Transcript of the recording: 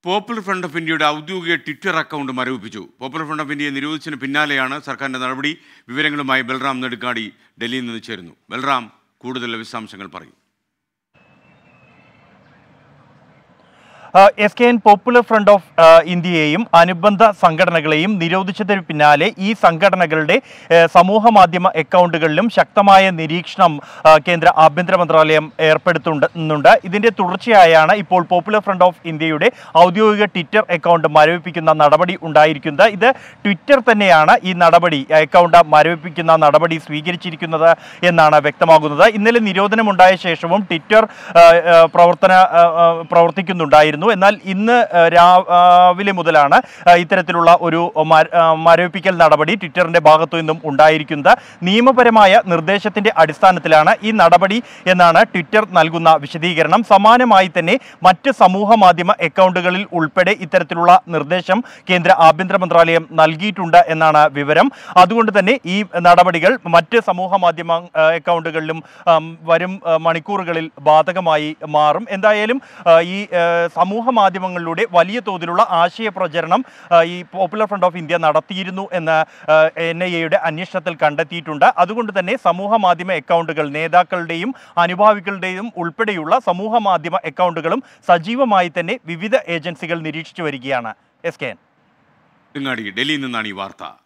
popular front of ഇന്ത്യയുടെ ഔദ്യോഗിക Twitter account മരവിപ്പിച്ചു പോപ്പുലർ ഫ്രണ്ട് ഓഫ് ഇന്ത്യയെ നിരോധിച്ചതിന് പിന്നാലെയാണ് സർക്കാരിന്റെ നടപടി വിവരങ്ങളുമായി ബൽറാം നെടുക്കാടി ഡൽഹിയിൽ നിന്ന് ചേരുന്നു ബൽറാം കൂടുതൽ വിശദാംശങ്ങൾ പറയും S K N popular front of ആ, ഇന്ത്യയെയും അനുബന്ധ സംഘടനകളെയും നിരോധിച്ചതിന് പിന്നാലെ ഈ സംഘടനകളുടെ ഏ, സമൂഹ മാധ്യമ അക്കൗണ്ടുകളിലും ശക്തമായ നിരീക്ഷണം ആ, കേന്ദ്ര ആഭ്യന്തര മന്ത്രാലയം ഏർപ്പെടുത്തുന്നുണ്ട് ഇതിന്റെ തുടർച്ചയായാണ് ഇപ്പോൾ പോപ്പുലർ ഫ്രണ്ട് ഓഫ് ഇന്ത്യയുടെ ഔദ്യോഗിക ട്വിറ്റർ അക്കൗണ്ട് മരവിപ്പിക്കുന്ന നടപടി ഉണ്ടായിരിക്കുന്നത് ഇത് ട്വിറ്റർ തന്നെയാണ് ഈ നടപടി അക്കൗണ്ട് മരവിപ്പിക്കുന്ന നടപടി സ്വീകരിച്ചിരിക്കുന്നത് എന്നാണ് വ്യക്തമാകുന്നത് ഇന്നലെ നിരോധനമുണ്ടായ ശേഷവും ട്വിറ്റർ ആ, ആ, പ്രവർത്തന ആ, ആ, പ്രവർത്തിക്കുന്നുണ്ടായിരുന്നു എന്നാൽ ഇന്ന് ആ, രാ- രാവിലെ മുതലാണ് ആ, ഇത്തരത്തിലുള്ള ഒരു മര- ആ, മരവിപ്പിക്കൽ നടപടി ട്വിറ്ററിന്റെ ഭാഗത്തു നിന്നും ഉണ്ടായിരിക്കുന്നത് നിയമപരമായ നിർദ്ദേശത്തിന്റെ അടിസ്ഥാനത്തിലാണ് ഈ നടപടി എന്നാണ് ട്വിറ്റർ നൽകുന്ന വിശദീകരണം സമാനമായി തന്നെ മറ്റ് സമൂഹ മാധ്യമ അക്കൗണ്ടുകളിൽ ഉൾപ്പെടെ ഇത്തരത്തിലുള്ള നിർദ്ദേശം കേന്ദ്ര ആഭ്യന്തര മന്ത്രാലയം നൽകിയിട്ടുണ്ട് എന്നാണ് വിവരം അതുകൊണ്ട് തന്നെ ഈ നടപടികൾ മറ്റ് സമൂഹ മാധ്യമ ആ, അക്കൗണ്ടുകളിലും ആം, വരും ആ, മണിക്കൂറുകളിൽ ബാധകമായി മാറും എന്തായാലും ആ, ഈ ആ, സമൂഹ മാധ്യമങ്ങളിലൂടെ വലിയ തോതിലുള്ള ആശയ പ്രചരണം ആ, ഈ പോപ്പുലർ ഫ്രണ്ട് ഓഫ് ഇന്ത്യ നടത്തിയിരുന്നു എന്ന് എൻ ഐ എയുടെ അന്വേഷണത്തിൽ കണ്ടെത്തിയിട്ടുണ്ട് അതുകൊണ്ട് തന്നെ സമൂഹ മാധ്യമ അക്കൗണ്ടുകൾ നേതാക്കളുടെയും അനുഭാവികളുടെയും ഉൾപ്പെടെയുള്ള സമൂഹ മാധ്യമ അക്കൗണ്ടുകളും സജീവമായി തന്നെ വിവിധ ഏജൻസികൾ നിരീക്ഷിച്ചു വരികയാണ് എസ് കെ എൻ നെടുങ്ങാടി ഡൽഹിയിൽ നിന്നാണ് ഈ വാർത്ത